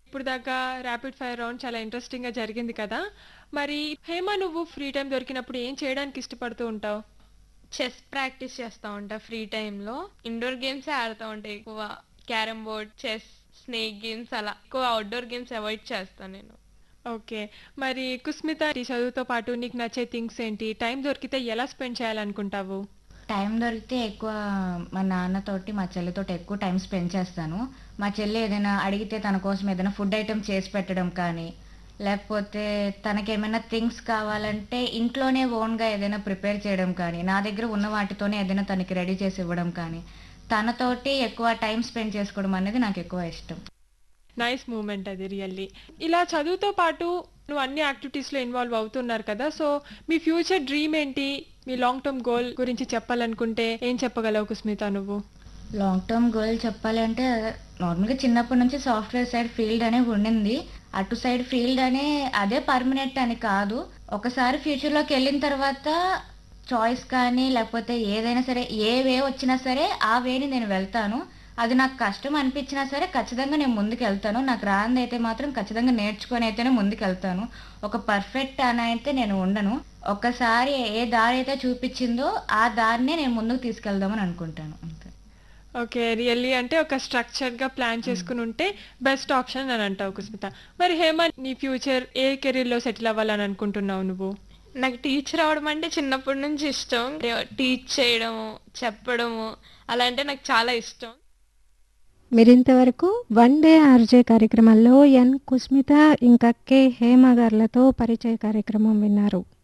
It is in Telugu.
ఇప్పుడు దాకా ర్యాపిడ్ ఫైర్ రౌండ్ చాలా ఇంట్రెస్టింగ్‌గా జరిగింది కదా! మరి హేమ నువ్వు ఫ్రీ టైమ్ దొరికినప్పుడు ఏం చేయడానికి ఇష్టపడుతూ ఉంటావు? చెస్ ప్రాక్టీస్ చేస్తా ఉంటా ఫ్రీ టైమ్‌లో. ఇండోర్ గేమ్సే ఆడుతా ఉంటా ఎక్కువ. Carrom board, chess, snake games అలా. ఎక్కువ ఔట్‌డోర్ గేమ్స్ అవాయిడ్ చేస్తా నేను. ఓకే. మరి కుస్మిత ఈ చదువుతో పాటు నీకు నచ్చే థింగ్స్ ఏంటి? టైం దొరికితే ఎలా స్పెండ్ చేయాలనుకుంటావు? టైం దొరికితే ఎక్కువ మా నాన్నతోటి, మా చెల్లితోటి ఎక్కువ టైం స్పెండ్ చేస్తాను. మా చెల్లి ఏదైనా అడిగితే తన కోసం ఏదైనా ఫుడ్ ఐటెమ్ చేసి పెట్టడం కానీ, లేకపోతే తనకేమైనా థింగ్స్ కావాలంటే ఇంట్లోనే ఓన్‌గా ఏదైనా ప్రిపేర్ చేయడం కానీ, నా దగ్గర ఉన్న వాటితోనే ఏదైనా తనకి రెడీ చేసి ఇవ్వడం కానీ, తనతోటి ఎక్కువ టైం స్పెండ్ చేసుకోవడం అనేది నాకెక్కువ ఇష్టం. నైస్ మూవ్‌మెంట్ అది రియల్లీ. ఇలా చదువుతో పాటు నువ్వు అన్ని యాక్టివిటీస్‌లో ఇన్వాల్వ్ అవుతున్నారు కదా! సో, మీ ఫ్యూచర్ డ్రీమ్ ఏంటి? మీ లాంగ్ టర్మ్ గోల్ గురించి చెప్పాలనుకుంటే ఏం చెప్పగలవు కుస్మిత నువ్వు? లాంగ్ టర్మ్ గోల్ చెప్పాలంటే నార్మల్‌గా చిన్నప్పటి నుంచి సాఫ్ట్‌వేర్ సైడ్ ఫీల్డ్ అనే ఉండింది. అటు సైడ్ ఫీల్డ్ అనే అదే పర్మనెంట్ అని కాదు. ఒకసారి ఫ్యూచర్‌లోకెళ్ళిన తర్వాత చాయిస్ కానీ, లేకపోతే ఏదైనా సరే ఏ వే వచ్చినా సరే ఆ వేని నేను వెళ్తాను. అది నాకు కష్టం అనిపించినా సరే ఖచ్చితంగా నేను ముందుకెళ్తాను. నాకు రానిదైతే మాత్రం ఖచ్చితంగా నేర్చుకొని అయితేనే ముందుకెళ్తాను. ఒక పర్ఫెక్ట్ అని అయితే నేను ఉండను. ఒక్కసారి ఏ దారి అయితే చూపించిందో ఆ దారినే నేను ముందుకు తీసుకెళ్దామని అనుకుంటాను. అంతే. ఓకే. రియల్లీ అంటే ఒక స్ట్రక్చర్డ్‌గా ప్లాన్ చేసుకొని ఉంటే బెస్ట్ ఆప్షన్ అని అంటావు కుస్మిత. మరి హేమ నీ ఫ్యూచర్ ఏ కెరీర్‌లో సెటిల్ అవ్వాలని అనుకుంటున్నావు నువ్వు? నాకు టీచర్ అవ్వడం అంటే చిన్నప్పటి నుంచి ఇష్టం. టీచ్ చేయడము, చెప్పడము అలా అంటే నాకు చాలా ఇష్టం. మీరింతవరకు వన్ డే ఆర్‌జే కార్యక్రమంలో ఎన్. కుస్మిత ఇంకా కె. హేమ గార్లతో పరిచయ కార్యక్రమం విన్నారు.